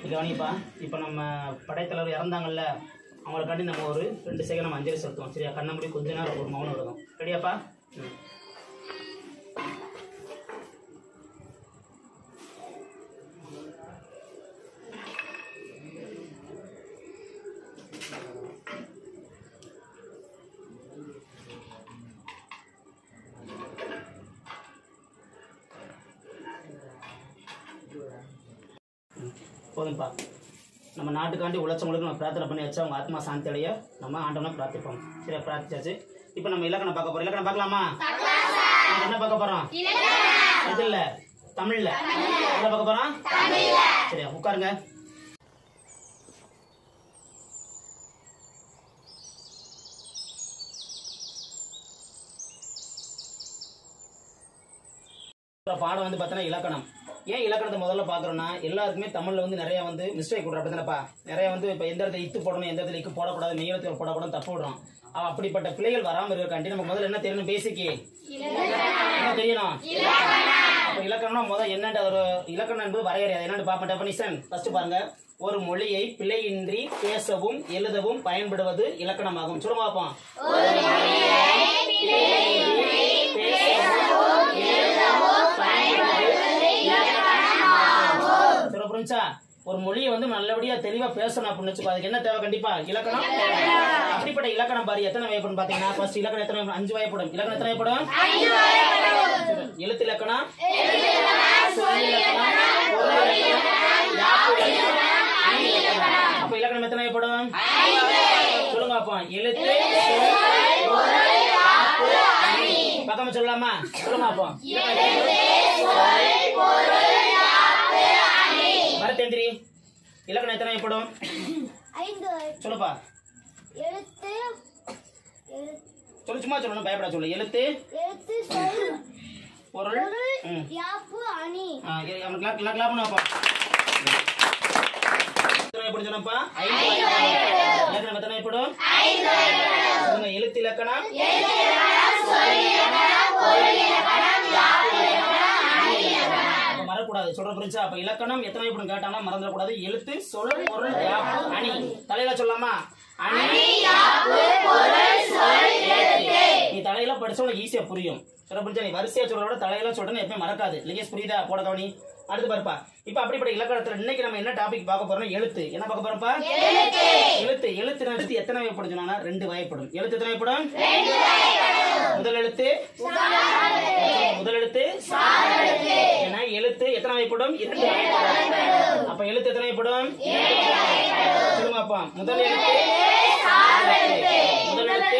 இது கவனிப்பா இப்போ நம்ம படைத்தலைவர் இறந்தாங்கல்ல அவங்களுக்காண்டி நம்ம ஒரு ரெண்டு செகண்ட் நம்ம அஞ்சலி செலுத்துவோம் சரியா கண்ண மூடி கொஞ்ச நேரம் ஒரு மௌனம் விடுவோம் ரெடியாப்பா ம் போதும்ப்பா நம்ம நாட்டுக்காண்டி உழைச்சவங்களுக்கு நம்ம பிரார்த்தனை பண்ணி வச்சு அவங்க ஆத்மா சாந்தி அடைய நம்ம ஆண்டவனை பிரார்த்திப்போம் சரியா பிரார்த்திச்சாச்சு இப்போ நம்ம இலக்கணம் பார்க்க போறோம் இலக்கணம் பார்க்கலாமா நம்ம என்ன பார்க்க போறோம் இது இல்ல தமிழ்ல என்ன பார்க்க போறோம் சரியா உட்காருங்க இந்த பாடம் வந்து பார்த்தோன்னா இலக்கணம் ஏன் இலக்கணத்தை முதல்ல பார்க்குறோன்னா எல்லாருக்குமே தமிழில் வந்து நிறைய வந்து மிஸ்டேக் விடுறோம் அப்படிதானப்பா நிறைய வந்து இப்போ எந்த இடத்துல இத்து போடணும் எந்த இடத்துல இக்கு போடக்கூடாது மெய்யத்தில் போடக்கூடாது தப்பு விடுறோம் அவ அப்படிப்பட்ட பிள்ளைகள் வராமல் இருக்காண்டி நமக்கு முதல்ல என்ன தெரியணும் பேசிக்கு என்ன தெரியணும் அப்போ இலக்கணம்னா முதல் என்னன்ற ஒரு இலக்கணம் என்பது வரையறை அது என்னன்னு பார்ப்போம் டெஃபனிஷன் ஃபர்ஸ்ட் பாருங்க ஒரு மொழியை பிழையின்றி பேசவும் எழுதவும் பயன்படுவது இலக்கணமாகும் சொல்லுங்க பார்ப்போம் சொல்ல புரிஞ்சா ஒரு மொழியை வந்து நல்லபடியா தெளிவா பேசணும் அப்படின்னு வச்சுக்கோ அதுக்கு என்ன தேவை கண்டிப்பா இலக்கணம் தேவை. அப்படிப்பட்ட இலக்கணம் பாரு எத்தனை வகைப்படும் பாத்தீங்கன்னா ஃபர்ஸ்ட் இலக்கணம் எத்தனை வகைப்படும்? அஞ்சு வகைப்படும் இலக்கணம் எத்தனை வகைப்படும் சரி, எழுத்து இலக்கணம் சொல் இலக்கணம் பொருள் இலக்கணம் யாப்பு இலக்கணம் அணி இலக்கணம் அப்ப இலக்கணம் எத்தனை வகைப்படும் சொல்லுங்க அப்போ எழுத்து சொல், பொருள், யாப்பு, அணி. பக்கமா சொல்லலாமா சொல்லுங்க அப்போ மரத்தேந்திரி இலக்கணம் எத்தனை வகைப்படும் ஐந்து சொல்லுப்பா எழுத்து எழு- சொல்லு சும்மா சொல்லணும் பயப்பட சொல்லு எழுத்து எழுத்து சொல் பொருள் பொருள் ம். யாப்பு அணி ஆ, எ- அவனுக்கு கிளாப் கிளாப் கிளாப் பண்ணு வைப்போம். எத்தனை வகைப்படும் சொன்னப்பா? ஐந்து வகைப்படும். இலக்கணம் எத்தனை வகைப்படும்? சொல்லுங்க, எழுத்து இலக்கணம் அப்ப மறக்கக்கூடாது சொல்ற புரிஞ்சா அப்ப இலக்கணம் எத்தனை வகைப்படும் கேட்டாங்கன்னா மறந்துடக்கூடாது எழுத்து சொல் பொருள் யாப்பு அணி தலையில சொல்லலாமா அணி எழுத்து. நீ தலையில படிச்சா உனக்கு ஈஸியா புரியும் சொல்ல புரிஞ்சா நீ வரிசையா சொல்றத விட தலையில சொல்றேன்னு எப்பயும் மறக்காது லிங்கேஷ் புரியுதா போட கவனி அடுத்து பாருப்பா இப்ப அப்படிப்பட்ட இலக்கணத்துல இன்னைக்கு நம்ம என்ன டாபிக் பார்க்க போறோம் எழுத்து என்ன பார்க்க போறோம்ப்பா எழுத்து எழுத்து எழுத்து எத்தனை வகைப்படும் சொன்னா ரெண்டு வகைப்படும் எழுத்து எத்தனை வகைப்படும் முதல் எழுத்து முதல் எழுத்து ஏன்னா எழுத்து எத்தனை வகைப்படும் இரண்டு வகைப்படும் அப்ப எழுத்து எத்தனை வகைப்படும் சொல்லுங்க அப்பா முதல் எழுத்து முதல் எழுத்து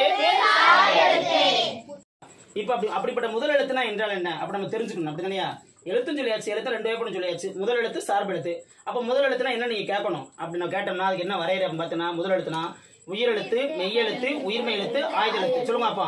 இப்ப அப்படி அப்படிப்பட்ட முதல் எழுத்துனா என்றால் என்ன அப்ப நம்ம தெரிஞ்சுக்கணும் அப்படிதானயா எழுத்துன்னு சொல்லியாச்சு எழுத்து ரெண்டு வகைப்படும் சொல்லியாச்சு முதல் எழுத்து சார்பு எழுத்து அப்ப முதல் எழுத்துனா என்ன நீங்க கேட்கணும் அப்படி நான் கேட்டோம்னா அதுக்கு என்ன வரையறை அப்படின்னு பார்த்தீங்கன்னா முதல் எழுத்துனா உயிரெழுத்து மெய்யெழுத்து உயிர்மை எழுத்து ஆயுத எழுத்து சொல்லுங்க அப்பா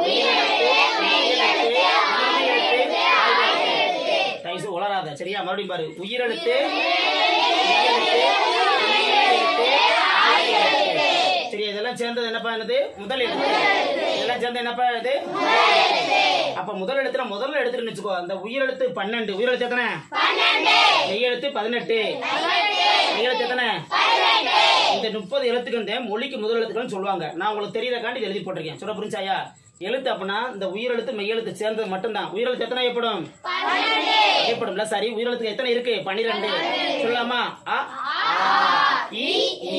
தைசு உளராத சரியா மறுபடியும் பாரு உயிரெழுத்து மெய்யெழுத்து, உயிர்மெய் எழுத்து, ஆயுத எழுத்து. சரி இதெல்லாம் சேர்ந்தது என்னப்பா என்னது முதல் எழுத்து இதெல்லாம் சேர்ந்து என்னப்பா இது அப்ப முதல் எழுத்துல முதல்ல எடுத்துட்டு வச்சுக்கோ அந்த உயிரெழுத்து பன்னெண்டு உயிரெழுத்து எத்தனை மெய்யெழுத்து பதினெட்டு மெய்யெழுத்து எத்தனை இந்த முப்பது எழுத்துக்கு இந்த மொழிக்கு முதல் எழுத்துக்கள்னு சொல்லுவாங்க நான் உங்களுக்கு தெரியறக்காண்டி இதை எழுதி போட்டிருக்கேன் சொல்ல புரிஞ்சாயா எழுத்து அப்படின்னா இந்த உயிரெழுத்து மெய்யெழுத்து சேர்ந்தது மட்டும்தான் உயிரெழுத்து எத்தனை ஏற்படும் ஏற்படும்ல சரி உயிரெழுத்துக்கு எத்தனை இருக்கு பன்னிரெண்டு சொல்லலாமா அ ஆ, இ ஈ,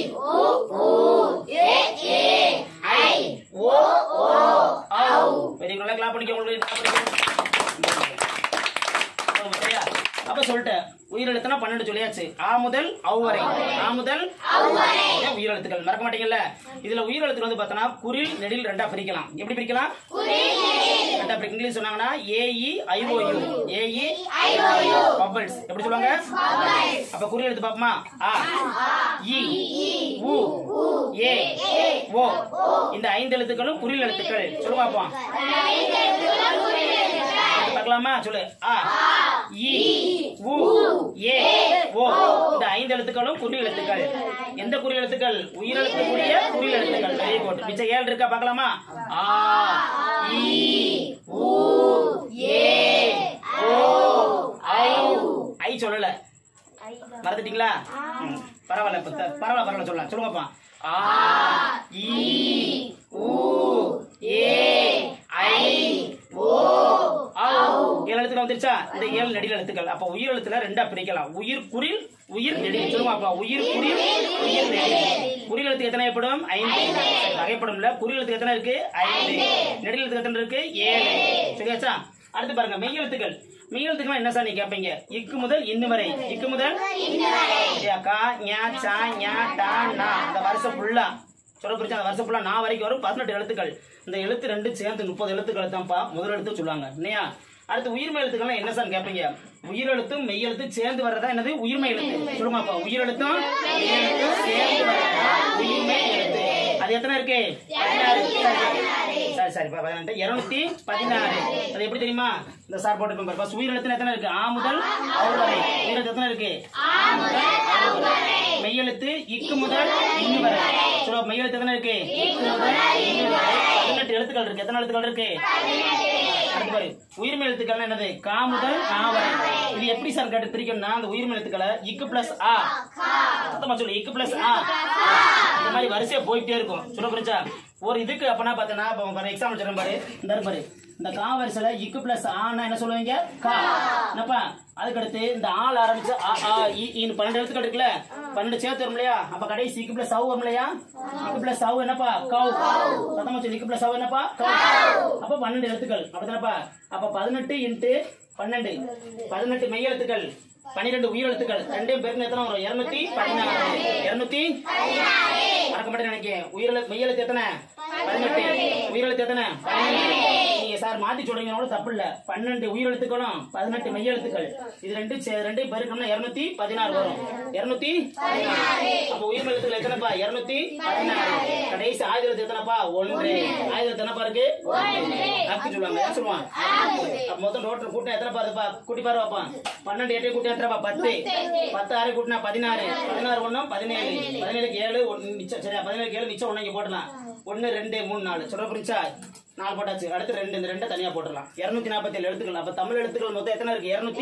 ஐ ஓ ஔ வெரி குட் கிளாப் பண்ணிக்க உங்களுக்கு clap பண்ணிக்க. போதுமா, சரியா? அப்ப சொல்லிட்டேன் உயிரெழுத்துனா பன்னெண்டு சொல்லியாச்சு ஆ முதல் அவு வரை ஆ முதல் இதான் உயிரெழுத்துக்கள் மறக்க மாட்டீங்கல்ல இதுல உயிரெழுத்து வந்து பார்த்தோன்னா குரில் நெடில் ரெண்டா பிரிக்கலாம் எப்படி பிரிக்கலாம் ரெண்டா பிரிக்க இங்கிலீஷ் சொன்னாங்கன்னா ஏஇ ஐஓயு ஏஇ பபிள்ஸ் எப்படி சொல்லுவாங்க அப்ப குறி எழுத்து பாப்போமா ஆ இ உ ஏ ஓ இந்த ஐந்து எழுத்துக்களும் குறில் எழுத்துக்கள் சொல்லு பாப்போம் பார்க்கலாமா சொல்லு ஆ இ உ ஏ ஓ இந்த ஐந்து எழுத்துக்களும் குறில் எழுத்துக்கள் எந்த குறில் எழுத்துக்கள் உயிரெழுத்துக்குரிய குறில் எழுத்துக்கள் வெரி குட் மிச்சம் ஏழு இருக்கா பார்க்கலாமா ஆ இ உ ஏ ஓ ஐ ஐ சொல்லல மறந்துட்டீங்களா ம், பரவாயில்ல இப்ப த- பரவாயில்ல பரவாயில்ல சொல்லலாம் சொல்லுங்கப்பா ஆ இ ஊ ஏ ஐ ஓ ஔ ஏழு எழுத்துக்கள் வந்துருச்சா இந்த ஏழு நெடில் எழுத்துக்கள் அப்ப உயிர் எழுத்துல ரெண்டா பிரிக்கலாம் உயிர் குறில் உயிர் நெடில் சொல்லுங்க அப்பா உயிர் குறில் உயிர் நெடில் குறில் எழுத்துக்கு எத்தனை ஏற்படும் ஐந்து சரி, வகைப்படும்ல குறில் எழுத்துக்கு எத்தனை இருக்கு ஐந்து நெடில் எழுத்துக்கு எத்தனை இருக்கு ஏழு சரியாச்சா அடுத்து பாருங்க மெய் எழுத்துக்கள் மெய் எழுத்துக்கள் என்ன சார் நீங்க கேட்பீங்க இக்கு முதல் இன்னு வரை இக்கு முதல் சரியா? கா ஞா சா ஞா டா நா அந்த வருஷம் ஃபுல்லா சொல்ல புரிஞ்சா அந்த வருஷம் ஃபுல்லா நான் வரைக்கும் வரும் பதினெட்டு எழுத்துக்கள் இந்த எழுத்து ரெண்டு சேர்ந்து முப்பது எழுத்துக்கள் தான்ப்பா முதல் எழுத்து சொல்லுவாங்க இல்லையா அடுத்து உயிர்மை எழுத்துக்கள்லாம் என்ன சார் கேட்பீங்க உயிரெழுத்தும் மெய் எழுத்து சேர்ந்து வர்றதா என்னது உயிர்மை எழுத்து சொல்லுமாப்பா உயிரெழுத்தும் மெய் எழுத்தும் சேர்ந்து வர்றதா உயிர்மை எழுத்து அது எத்தனை இருக்கு பதினாறு சரி சரி பதினெட்டு இருநூத்தி பதினாறு அது எப்படி தெரியுமா இந்த சார் போட்டு பாருப்பா உயிர் எழுத்துல எத்தனை இருக்கு ஆ முதல் அவர் வரை உயிர் எழுத்து எத்தனை இருக்கு ஆ முதல் அவர் வரை மெய்யெழுத்து இக்கு முதல் இன்னு வரை சொல்ல மெய்யெழுத்து எத்தனை இருக்கு இக்கு முதல் இன்னு வரை பதினெட்டு எழுத்துக்கள் இருக்கு எத்தனை எழுத்துக்கள் இருக்கு அடுத்து பாரு உயிர்மை எழுத்துக்கள் என்னது கா முதல் நா வரை இது எப்படி சார் கேட்டு பிரிக்கணும்னா அந்த உயிர்மை எழுத்துக்களை இக்கு பிளஸ் ஆ சத்தமா சொல்லு இக்கு பிளஸ் ஆ இந்த மாதிரி வரிசையா போயிட்டே இருக்கும் சொல்ல புரிஞ்சா ஒரு இதுக்கு அப்பனா பார்த்தனா இப்போ எக்ஸாம்பிள் சொல்றேன் பாரு இந்த இருக்கு பாரு இந்த கா வரிசையில இக்கு பிளஸ் ஆனா என்ன சொல்லுவீங்க கா என்னப்பா அதுக்கடுத்து இந்த ஆள் ஆரம்பிச்சு ஆ ஆ இ ஈன்னு பன்னெண்டு எழுத்துக்கள் இருக்குல்ல பன்னெண்டு சேர்த்து வரும் இல்லையா அப்ப கடைசி இக்கு பிளஸ் சவு வரும் இல்லையா இக்கு பிளஸ் சவு என்னப்பா கவு சத்தமா சொல்லு இக்கு பிளஸ் சவு என்னப்பா கவு அப்ப பன்னெண்டு எழுத்துக்கள் அப்படிதானப்பா அப்ப பதினெட்டு இன்ட்டு பன்னெண்டு பதினெட்டு மெய் எழுத்துக்கள் பன்னிரெண்டு உயிர் எழுத்துக்கள் ரெண்டையும் பேருக்கு எத்தனை வரும் இருநூத்தி பதினாறு இருநூத்தி மறக்க மாட்டேன் நினைக்கிறேன் உயிர் மெய் எழுத்து எத்தனை பதினெட்டு உயிரெழுத்து எத்தனை பன்னெண்டு நீங்க சார் மாத்தி சொல்றீங்க கூட தப்பு இல்ல பன்னெண்டு உயிரெழுத்துக்களும் பதினெட்டு மெய் எழுத்துக்கள் இது ரெண்டு சே- ரெண்டையும் பெருக்கணும்னா இருநூத்தி பதினாறு வரும் இருநூத்தி அப்ப உயிர் எழுத்துக்கள் எத்தனைப்பா இருநூத்தி பதினாறு கடைசி ஆயுத எழுத்து எத்தனைப்பா ஒன்று ஆயுத எழுத்து என்னப்பா இருக்கு அக்கு சொல்லுவாங்க என்ன சொல்லுவான் அப்ப மொத்தம் டோட்டல் கூட்டம் எத்தனை பாருப்பா கூட்டி பாரு பாப்பா பன்னெண்டு எட்டு கூட்டி எத்தனைப்பா பத்து பத்து ஆறு கூட்டினா பதினாறு பதினாறு ஒண்ணும் பதினேழு பதினேழுக்கு ஏழு ஒண்ணு மிச்சம் சரியா பதினேழுக்கு ஏழு மிச்சம் ஒண்ணு இங்க போட்டலாம் ஒண்ணு ரெண்டு மூணு நாலு சொல்ல புரிஞ்சா நாலு போட்டாச்சு அடுத்து ரெண்டு இந்த ரெண்டை தனியா போட்டுடலாம் இருநூத்தி நாற்பத்தி ஏழு எழுத்துக்கள் அப்ப தமிழ் எழுத்துக்கள் மொத்தம் எத்தனை இருக்கு இருநூத்தி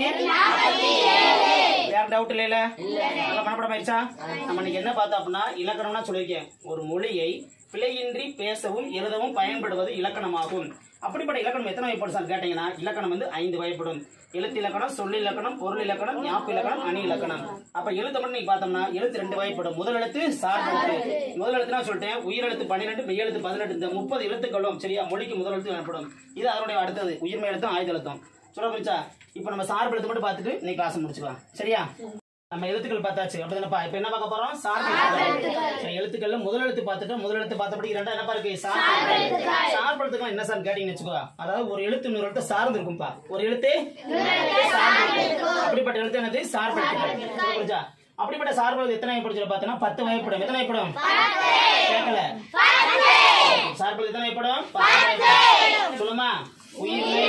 வேற டவுட் இல்லையில நல்லா மனப்படம் ஆயிடுச்சா நம்ம இன்னைக்கு என்ன பார்த்தோம் அப்படின்னா இலக்கணம்னா சொல்லியிருக்கேன் ஒரு மொழியை பிழையின்றி பேசவும் எழுதவும் பயன்படுவது இலக்கணமாகும் அப்படிப்பட்ட இலக்கணம் எத்தனை வகைப்படும் சார் கேட்டீங்கன்னா இலக்கணம் வந்து ஐந்து வகைப்படும் எழுத்து இலக்கணம் சொல் இலக்கணம் பொருள் இலக்கணம் ஞாபக இலக்கணம் அணி இலக்கணம் அப்ப எழுத்து மட்டும் நீங்க பார்த்தோம்னா எழுத்து ரெண்டு வகைப்படும் முதல் எழுத்து சார்பு எழுத்து முதல் எழுத்து நான் சொல்லிட்டேன் உயிர் எழுத்து பன்னிரெண்டு மெய் எழுத்து பதினெட்டு இந்த முப்பது எழுத்துக்களும் சரியா மொழிக்கு முதல் எழுத்து எனப்படும் இது அதனுடைய அடுத்தது உயிர்மை எழுத்தும் ஆயுத எழுத்தும் சொல்ல புரிஞ்சா இப்போ நம்ம சார்பு எழுத்து மட்டும் பார்த்துட்டு இன்னைக்கு கிளாஸ் முடிச்சுக்கலாம் சரியா நம்ம எழுத்துக்கள் பார்த்தாச்சு அப்படிதானப்பா இப்ப என்ன பார்க்க போறோம் சார்பு எழுத்துக்கள் சரி எழுத்துக்கள்ல முதல் எழுத்து பார்த்துட்டு முதல் எழுத்து பார்த்தபடி இரண்டா என்னப்பா இருக்கு சார்பு எழுத்து. சார்பு எழுத்துக்கள் என்ன சார் கேட்டீங்கன்னு வச்சுக்கோ அதாவது ஒரு எழுத்து இன்னொரு எழுத்து சார்ந்து இருக்கும்பா ஒரு எழுத்து சார்ந்து இருக்கும். அப்படிப்பட்ட எழுத்து என்னது சார்பு எழுத்துக்கள் சொல்ல புரிஞ்சா அப்படிப்பட்ட சார்பு எழுத்து எத்தனை வகைப்படும் பார்த்தோம்னா பத்து வகைப்படும் எத்தனை வகைப்படும் கேட்கல சார்பு எழுத்து எத்தனை வகைப்படும் பத்து வகைப்படும். சொல்லுமா உயிர்மை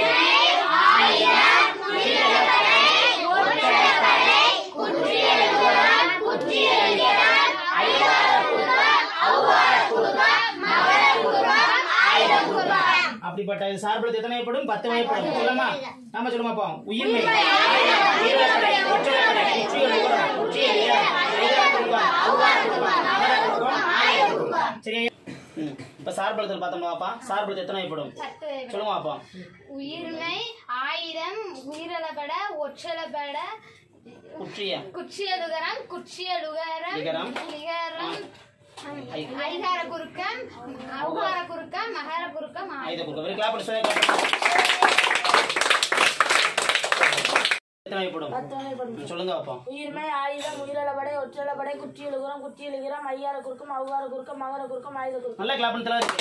அப்படிப்பட்ட சார்பு எத்தனை வகைப்படும் பத்து வகைப்படும் சொல்லுமா நாம சொல்லுமா அப்போ உயிர்மை உயிரிழப்படை, ஒற்றழப்படை, குற்றியலுகரம், குற்றியலியர், வேதாளக்குறுக்கம், ஔவாரக்குறுக்கம், அமரக்குறுக்கம், ஆயக்குறுக்கம். சரியா ம். இப்ப சார்பு எழுத்துல பார்த்தோம்னா பாப்பா சார்பு எழுத்து எத்தனை வகைப்படும் சொல்லுங்க பாப்பா உயிர்மை ஆயிரம் உயிரிழப்பட ஒற்றலப்பட குற்றிய குற்றியலுகரம் குற்றியலுகரம் லிகரம். லிகரம் ஐ. ஐகார குறுக்கம் ஔகார குறுக்கம் மகார குறுக்கம் ஆயுத ஆயுத குறுக்கம் வெரி கிளாப் பண்ணி சொல்லுங்க எத்தனை வகைப்படும் ம், சொல்லுங்க பாப்பா உயிர்மை ஆயுதம் உயிரிழப்படை ஒற்றலப்படை குற்றியலுகரம் குற்றியலுகரம் ஐயார குறுக்கம் அவ்வார குறுக்கம் மகர குறுக்கம் ஆயுத குறுக்கம் நல்ல கிளாப் பண்ணி இருக்கு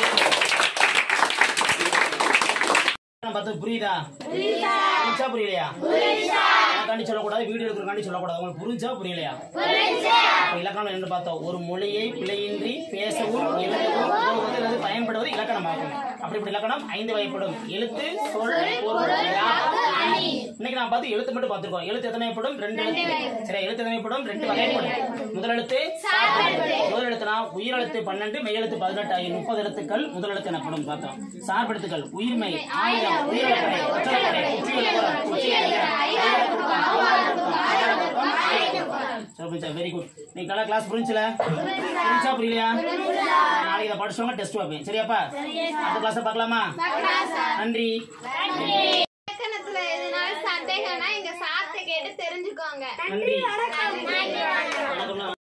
பார்த்து புரியுதா புரிஞ்சா புரியலையா எனக்காண்டி சொல்லக்கூடாது வீடியோ எடுக்கிறக்காண்டி சொல்லக்கூடாது உங்களுக்கு புரிஞ்சா புரியலையா அப்ப இலக்கணம் என்று பார்த்தோம் ஒரு மொழியை பிழையின்றி பேசவும் எழுதவும் உதவுவது அல்லது பயன்படுவது இலக்கணமாகும் அப்படிப்பட்ட இலக்கணம் ஐந்து வகைப்படும் எழுத்து சொல் பொருள் யாப்பு, அணி. இன்னைக்கு நான் பார்த்து எழுத்து மட்டும் பார்த்திருக்கோம் எழுத்து எத்தனை வகைப்படும் ரெண்டு எழுத்து சரி எழுத்து எத்தனை வகைப்படும் ரெண்டு வகைப்படும் முதல் எழுத்து முதல் எழுத்துனா உயிரெழுத்து பன்னெண்டு மெய்யெழுத்து பதினெட்டு ஆகிய முப்பது எழுத்துக்கள் முதல் எழுத்து எனப்படும் பார்த்தோம் சார்பெழுத்துக்கள் உயிர்மை ஆயிரம் உயிரிழப்படை ஒற்றப்படை குற்றியலுகரம் குற்றியலுகரம் ஐயரக்குறுக்கம், ஔவாரக்குறுக்கம், அகரக்குறுக்கம், ஆயக்குறுக்கம். புரிஞ்சா வெரி குட் நீங்க கலா கிளாஸ் புரிஞ்சுல புரிஞ்சா புரியலையா நாளைக்கு இதை படிச்சவங்க டெஸ்ட் வைப்பேன் சரியாப்பா அடுத்த கிளாஸ் பார்க்கலாமா நன்றி இலக்கணத்துல எதுனால சந்தேகம்னா எங்க சார்ட்ட கேட்டு தெரிஞ்சுக்கோங்க நன்றி வணக்கம்